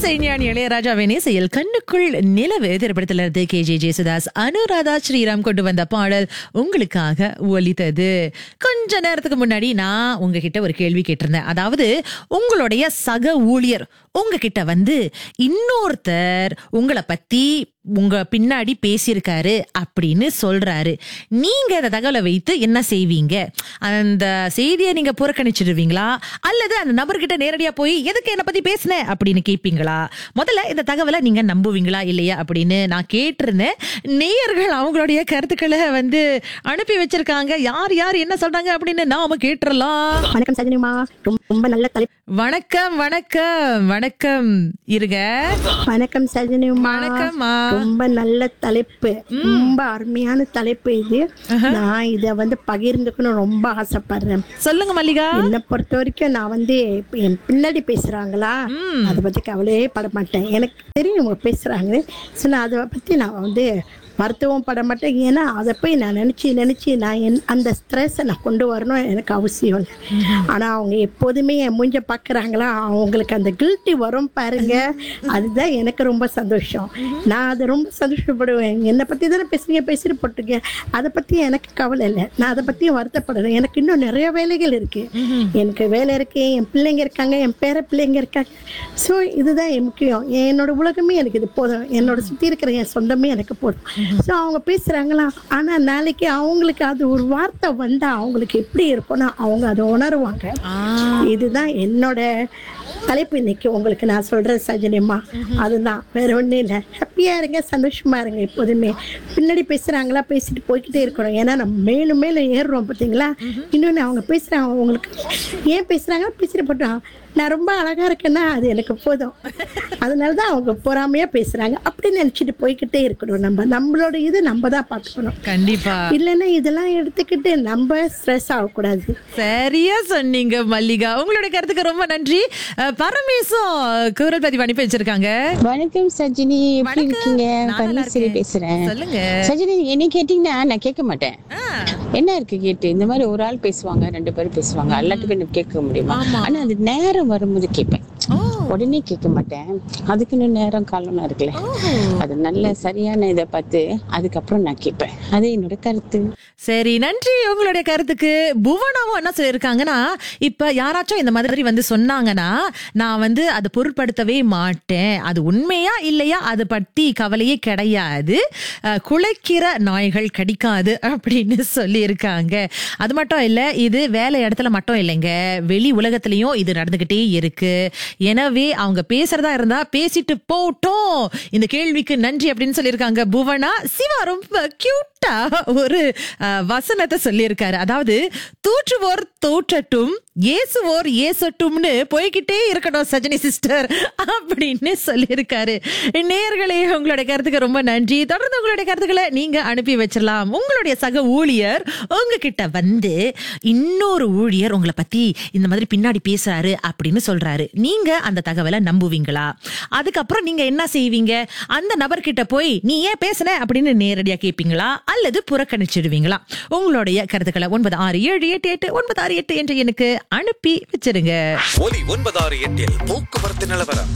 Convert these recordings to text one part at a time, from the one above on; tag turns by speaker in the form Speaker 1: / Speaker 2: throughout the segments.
Speaker 1: இசைஞானி இளையராஜாவின் இசையில் கண்ணுக்குள் நிலவு திரைப்படத்திலிருந்து கே ஜே ஜேசுதாஸ் அனுராதா ஸ்ரீராம் கொண்டு வந்த பாடல் உங்களுக்காக ஒலித்தது கொஞ்ச நேரத்துக்கு முன்னாடி நான் உங்ககிட்ட ஒரு கேள்வி கேட்டிருந்தேன் அதாவது உங்களுடைய சக ஊழியர் உங்ககிட்ட வந்து இன்னொருத்தர் உங்களை பத்தி உங்க பின்னாடி பேசியிருக்காரு அப்படின்னு சொல்றாரு நீங்க அந்த தகவலை வைத்து என்ன செய்வீங்க அந்த செய்தியை நீங்க புறக்கணிச்சிடுவீங்களா அல்லது அந்த நபர்கிட்ட நேரடியா போய் எதுக்கு என்ன பத்தி பேசின அப்படின்னு கேட்பீங்களா முதல்ல இந்த தகவலை நீங்க நம்புவீங்களா இல்லையா அப்படின்னு நான் கேட்டிருந்தேன் நேயர்கள் அவங்களுடைய கருத்துக்களை வந்து அனுப்பி வச்சிருக்காங்க யார் யார் என்ன சொல்றாங்க அப்படின்னு நாம கேட்டுறலாம்
Speaker 2: வணக்கம் சஜினிமா ரொம்ப ரொம்ப நல்ல தலைப்பு
Speaker 1: வணக்கம் வணக்கம் வணக்கம் இருங்க
Speaker 2: வணக்கம் சஜினிமா
Speaker 1: வணக்கம்மா.
Speaker 2: ரொம்ப நல்ல தலைப்பு ரொம்ப அருமையான தலைப்பு இது நான் இத வந்து பகிர்ந்துக்கணும் ரொம்ப ஆசைப்படுறேன்
Speaker 1: சொல்லுங்க மல்லிகா
Speaker 2: என்னை பொறுத்த வரைக்கும் நான் வந்து இப்ப என் பின்னாடி பேசுறாங்களா அதை பத்தி கவலையே பட மாட்டேன் எனக்கு தெரியும் இவங்க பேசுறாங்க ஸோ நான் அதை பத்தி நான் வந்து வருத்தவும் பட மாட்டேன் ஏன்னா அதை போய் நான் நினச்சி நினச்சி நான் என் அந்த ஸ்ட்ரெஸ்ஸை நான் கொண்டு வரணும் எனக்கு அவசியம் இல்லை ஆனால் அவங்க எப்போதுமே என் மூஞ்ச பார்க்குறாங்களா அவங்களுக்கு அந்த கில்ட்டி வரும் பாருங்க அதுதான் எனக்கு ரொம்ப சந்தோஷம் நான் அதை ரொம்ப சந்தோஷப்படுவேன் என்னை பற்றி தானே பேசுறீங்க பேசிட்டு போட்டுருங்க அதை பற்றி எனக்கு கவலை இல்லை நான் அதை பற்றியும் வருத்தப்படுறேன் எனக்கு இன்னும் நிறைய வேலைகள் இருக்கு எனக்கு வேலை இருக்கு என் பிள்ளைங்க இருக்காங்க என் பேர பிள்ளைங்க இருக்காங்க ஸோ இதுதான் என் முக்கியம் என்னோட உலகமே எனக்கு இது போதும் என்னோட சுற்றி இருக்கிற என் சொந்தமே எனக்கு போதும் ஸோ அவங்க பேசுகிறாங்களா ஆனால் நாளைக்கு அவங்களுக்கு அது ஒரு வார்த்தை வந்தால் அவங்களுக்கு எப்படி இருக்கும்னா அவங்க அதை உணருவாங்க இதுதான் என்னோட தலைப்பு இன்னைக்கு உங்களுக்கு நான் சொல்றேன் சஜனியம்மா அதுதான் வேற ஒன்றும் இல்லை ஹாப்பியாக இருங்க சந்தோஷமா இருங்க எப்போதுமே பின்னாடி பேசுறாங்களா பேசிட்டு போய்க்கிட்டே இருக்கணும் ஏன்னா நம்ம மேலும் மேலும் ஏறுறோம் பார்த்தீங்களா இன்னொன்று அவங்க பேசுறாங்க அவங்களுக்கு ஏன் பேசுறாங்க பேசிட்டு போட்டோம் நான் ரொம்ப அழகா இருக்கேன்னா அது எனக்கு போதும் அதனால தான் அவங்க பொறாமையா பேசுறாங்க அப்படி நினைச்சிட்டு போய்க்கிட்டே இருக்கணும் நம்ம நம்மளோட இது நம்ம தான் பார்த்துக்கணும்
Speaker 1: கண்டிப்பா
Speaker 2: இல்லைன்னா இதெல்லாம் எடுத்துக்கிட்டு நம்ம ஸ்ட்ரெஸ் ஆகக்கூடாது
Speaker 1: சரியா சொன்னீங்க மல்லிகா உங்களுடைய கருத்துக்கு ரொம்ப நன்றி அஹ், பரமேசும் குரல் பதிவு அனுப்பி வச்சிருக்காங்க
Speaker 3: வணக்கம் சஜினி எப்படி இருக்கீங்க
Speaker 1: நான் நல்லா
Speaker 3: பன்னீர்செல்வி
Speaker 1: இருக்கேன்.
Speaker 3: பேசுறேன்
Speaker 1: சொல்லுங்க
Speaker 3: சஜினி என்ன கேட்டீங்கன்னா நான் கேட்க மாட்டேன்
Speaker 1: ஆ,
Speaker 3: என்ன இருக்கு கேட்டு இந்த மாதிரி ஒரு ஆள் பேசுவாங்க ரெண்டு பேரும் பேசுவாங்க எல்லாத்துக்கும் கேட்க முடியுமா ஆனா அது நேரம் வரும்போது கேட்பேன்
Speaker 1: ஓ,
Speaker 3: உடனே கேட்க மாட்டேன் அதுக்குன்னு நேரம் காலம் இருக்குல்ல அது நல்ல சரியான இதை பார்த்து அதுக்கப்புறம் நான் கேட்பேன் அது என்னோட கருத்து
Speaker 1: சரி நன்றி உங்களுடைய கருத்துக்கு புவனாவும் என்ன சொல்லியிருக்காங்கன்னா இப்ப யாராச்சும் இந்த மாதிரி வந்து சொன்னாங்கன்னா நான் வந்து அதை பொருட்படுத்தவே மாட்டேன் அது உண்மையா இல்லையா அது பத்தி கவலையே கிடையாது அஹ், குலைக்கிற நாய்கள் கடிக்காது அப்படின்னு சொல்லியிருக்காங்க அது மட்டும் இல்ல இது வேலை இடத்துல மட்டும் இல்லைங்க வெளி உலகத்திலயும் இது நடந்துகிட்டே இருக்கு எனவே அவங்க பேசுறதா இருந்தா பேசிட்டு போட்டோம் இந்த கேள்விக்கு நன்றி அப்படின்னு சொல்லியிருக்காங்க புவனா சிவா ரொம்ப கியூட்டா ஒரு அஹ், வசனத்தை சொல்லியிருக்காரு அதாவது தூற்றுவோர் தோற்றட்டும் ஏசுவோர் ஏசட்டும்னு போய்கிட்டே இருக்கணும் சஜினி சிஸ்டர் அப்படின்னு சொல்லியிருக்காரு நேயர்களே உங்களுடைய கருத்துக்கு ரொம்ப நன்றி தொடர்ந்து உங்களுடைய கருத்துக்களை நீங்க அனுப்பி வச்சிடலாம் உங்களுடைய சக ஊழியர் உங்ககிட்ட வந்து இன்னொரு ஊழியர் உங்களை பத்தி இந்த மாதிரி பின்னாடி பேசுறாரு அப்படின்னு சொல்றாரு நீங்க அந்த தகவலை நம்புவீங்களா அதுக்கப்புறம் நீங்க என்ன செய்வீங்க அந்த நபர்கிட்ட போய் நீ ஏன் பேசுன அப்படின்னு நேரடியா கேட்பீங்களா அல்லது புறக்கணிச்சிடுவீங்களா உங்களுடைய கருத்துக்களை ஒன்பது ஆறு ஏழு எட்டு எட்டு ஒன்பது ஆறு எட்டு என்ற எனக்கு அனுப்பி வச்சிருங்க
Speaker 4: ஒலி ஒன்பதாறு எட்டில் போக்குவரத்து நிலவரம்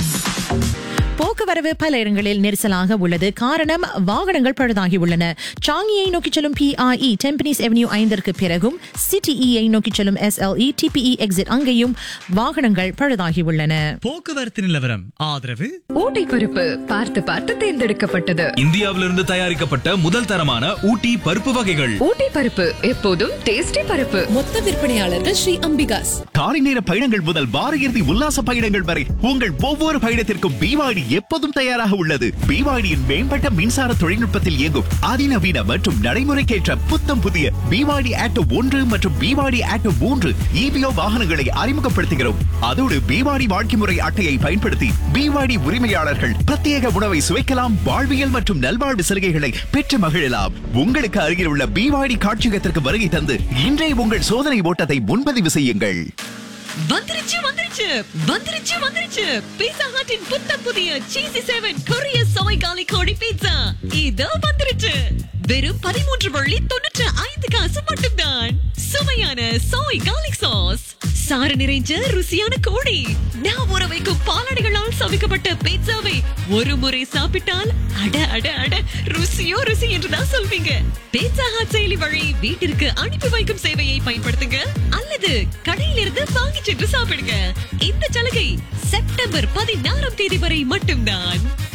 Speaker 1: போக்குவரவு பல இடங்களில் நெரிசலாக உள்ளது காரணம் வாகனங்கள் பழுதாகி உள்ளன சாங்கியை நோக்கி செல்லும் பிஐஇ டெம்பனிஸ் எவன்யூ ஐந்திற்கு பிறகும் சிடிஇயை நோக்கி செல்லும் எஸ்எல்இ டிபிஇ எக்ஸிட் அங்கேயும் வாகனங்கள் பழுதாகி உள்ளன
Speaker 5: போக்குவரத்து நிலவரம் ஆதரவு
Speaker 6: ஊட்டி பருப்பு பார்த்து பார்த்து தேர்ந்தெடுக்கப்பட்டது
Speaker 7: இந்தியாவிலிருந்து தயாரிக்கப்பட்ட முதல் தரமான ஊட்டி பருப்பு வகைகள்
Speaker 6: ஊட்டி பருப்பு எப்போதும் டேஸ்டி பருப்பு
Speaker 8: மொத்த விற்பனையாளர்கள் ஸ்ரீ அம்பிகாஸ்
Speaker 9: காலை நேர பயணங்கள் முதல் வார இறுதி உல்லாச பயணங்கள் வரை உங்கள் ஒவ்வொரு பயணத்திற்கும் பிவாடி எப்போதும் தயாராக உள்ளது பிவாடியின் மேம்பட்ட மின்சார தொழில்நுட்பத்தில் இயங்கும் அதிநவீன மற்றும் நடைமுறைக்கேற்ற புத்தம் புதிய பிவாடி ஆட்டோ ஒன்று மற்றும் பிவாடி ஆட்டோ மூன்று இபிஓ வாகனங்களை அறிமுகப்படுத்துகிறோம் அதோடு பிவாடி வாழ்க்கை முறை அட்டையை பயன்படுத்தி பிவாடி உரிமையாளர்கள் பிரத்யேக உணவை சுவைக்கலாம் வாழ்வியல் மற்றும் நல்வாழ்வு சலுகைகளை பெற்று மகிழலாம் உங்களுக்கு அருகில் உள்ள பிவாடி காட்சியகத்திற்கு வருகை தந்து இன்றைய உங்கள் சோதனை ஓட்டத்தை முன்பதிவு செய்யுங்கள்
Speaker 8: வந்துருச்சு வந்துருச்சு வந்துருச்சு வந்துருச்சு பீட்சா ஹட்டின் புத்தம் புதிய சீசி செவன் கொரிய சோய் காலி கோழி பீட்சா இதோ வந்துருச்சு வெறும் பதிமூன்று வள்ளி தொண்ணூற்று ஐந்து காசு மட்டும்தான் சுவையான சோய் கார்லிக் சாஸ் சாறு நிறைஞ்ச ருசியான கோழி நான் ஊற வைக்கும் பாலாடைகளால் சமைக்கப்பட்ட பீட்சாவை ஒரு முறை சாப்பிட்டால் அட அட அட ருசியோ ருசி என்றுதான் சொல்வீங்க பீட்சா ஹாட் செயலி வழி வீட்டிற்கு அனுப்பி வைக்கும் சேவையை பயன்படுத்துங்க அல்லது கடையிலிருந்து வாங்கி சென்று சாப்பிடுங்க இந்த சலுகை செப்டம்பர் பதினாறாம் தேதி வரை மட்டும்தான்